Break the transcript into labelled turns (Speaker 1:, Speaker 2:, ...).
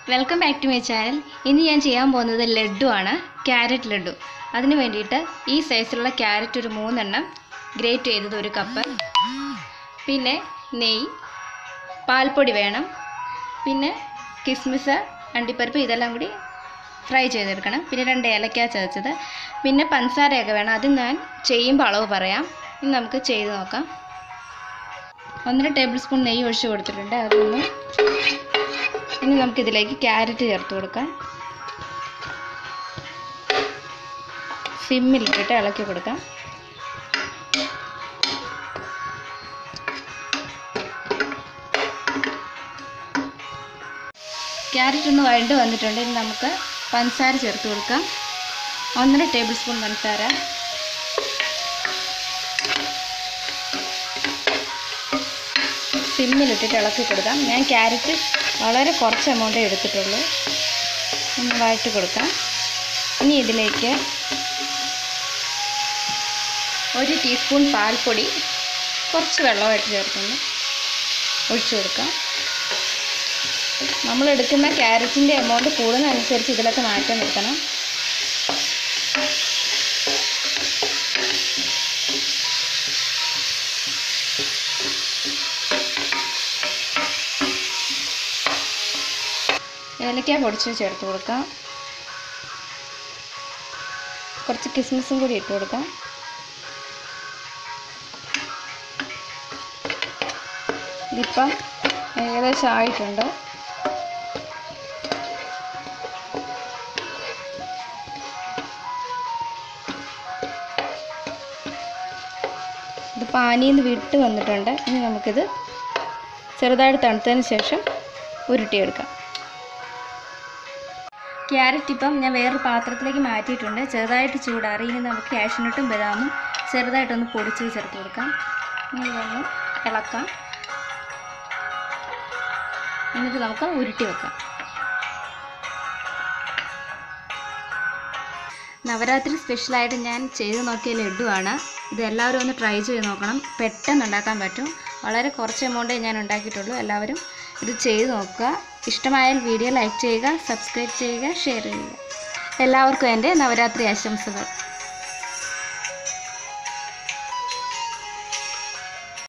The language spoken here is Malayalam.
Speaker 1: welcome back to my channel ഇന്ന് ഞാൻ ചെയ്യാൻ പോകുന്നത് ലഡു ആണ് ക്യാരറ്റ് ലഡു അതിന് വേണ്ടിയിട്ട് ഈ സൈസിലുള്ള ക്യാരറ്റ് ഒരു മൂന്നെണ്ണം ഗ്രേറ്റ് ചെയ്തത് ഒരു കപ്പ് പിന്നെ നെയ്യ് പാൽപ്പൊടി വേണം പിന്നെ കിസ്മിസ് അണ്ടിപ്പരിപ്പ് ഇതെല്ലാം കൂടി ഫ്രൈ ചെയ്തെടുക്കണം പിന്നെ രണ്ട് ഏലക്ക ചതച്ചത് പിന്നെ പഞ്ചസാരയൊക്കെ വേണം അത് ഞാൻ ചെയ്യുമ്പോൾ അളവ് പറയാം ഇനി നമുക്ക് ചെയ്ത് നോക്കാം ഒന്നര ടേബിൾ സ്പൂൺ നെയ്യ് ഒഴിച്ച് കൊടുത്തിട്ടുണ്ട് അതൊന്ന് ഇനി നമുക്കിതിലേക്ക് ക്യാരറ്റ് ചേർത്ത് കൊടുക്കാം സിമ്മിലിട്ടിട്ട് ഇളക്കി കൊടുക്കാം ക്യാരറ്റ് ഒന്ന് വഴണ്ട് വന്നിട്ടുണ്ട് ഇനി നമുക്ക് പഞ്ചസാര ചേർത്ത് കൊടുക്കാം ഒന്നര ടേബിൾ സ്പൂൺ പഞ്ചസാര സിമ്മിലിട്ടിട്ട് ഇളക്കി കൊടുക്കാം ഞാൻ ക്യാരറ്റ് വളരെ കുറച്ച് എമൗണ്ടേ എടുത്തിട്ടുള്ളൂ ഒന്ന് വഴറ്റി കൊടുക്കാം ഇനി ഇതിലേക്ക് ഒരു ടീസ്പൂൺ പാൽപ്പൊടി കുറച്ച് വെള്ളമായിട്ട് ചേർത്തൊന്ന് ഒഴിച്ചു കൊടുക്കാം നമ്മൾ എടുക്കുന്ന ക്യാരറ്റിൻ്റെ എമൗണ്ട് കൂടുന്നതനുസരിച്ച് ഇതിലൊക്കെ മാറ്റം വരുത്തണം ഏലക്ക പൊടിച്ച് ചേർത്ത് കൊടുക്കാം കുറച്ച് കിസ്മിസും കൂടി ഇട്ട് കൊടുക്കാം ഇതിപ്പം ഏകദേശം ആയിട്ടുണ്ട് ഇത് പാനിയിൽ നിന്ന് വിട്ട് വന്നിട്ടുണ്ട് ഇനി നമുക്കിത് ചെറുതായിട്ട് തണുത്തതിന് ശേഷം ഉരുട്ടിയെടുക്കാം ക്യാരറ്റ് ഇപ്പം ഞാൻ വേറൊരു പാത്രത്തിലേക്ക് മാറ്റിയിട്ടുണ്ട് ചെറുതായിട്ട് ചൂടാറി ഇനി നമുക്ക് കാഷ്നട്ടും ബദാമും ചെറുതായിട്ടൊന്ന് പൊടിച്ച് ചേർത്ത് കൊടുക്കാം ഇനി ഇതൊന്ന് ഇളക്കാം എന്നിട്ട് നമുക്ക് ഉരുട്ടി വെക്കാം നവരാത്രി സ്പെഷ്യലായിട്ട് ഞാൻ ചെയ്ത് നോക്കിയ ലഡുവാണ് ഇത് എല്ലാവരും ഒന്ന് ട്രൈ ചെയ്ത് നോക്കണം പെട്ടെന്ന് ഉണ്ടാക്കാൻ പറ്റും വളരെ കുറച്ച് എമൗണ്ടേ ഞാൻ ഉണ്ടാക്കിയിട്ടുള്ളൂ എല്ലാവരും ഇത് ചെയ്ത് നോക്കുക ഇഷ്ടമായാൽ വീഡിയോ ലൈക്ക് ചെയ്യുക സബ്സ്ക്രൈബ് ചെയ്യുക ഷെയർ ചെയ്യുക എല്ലാവർക്കും എൻ്റെ നവരാത്രി ആശംസകൾ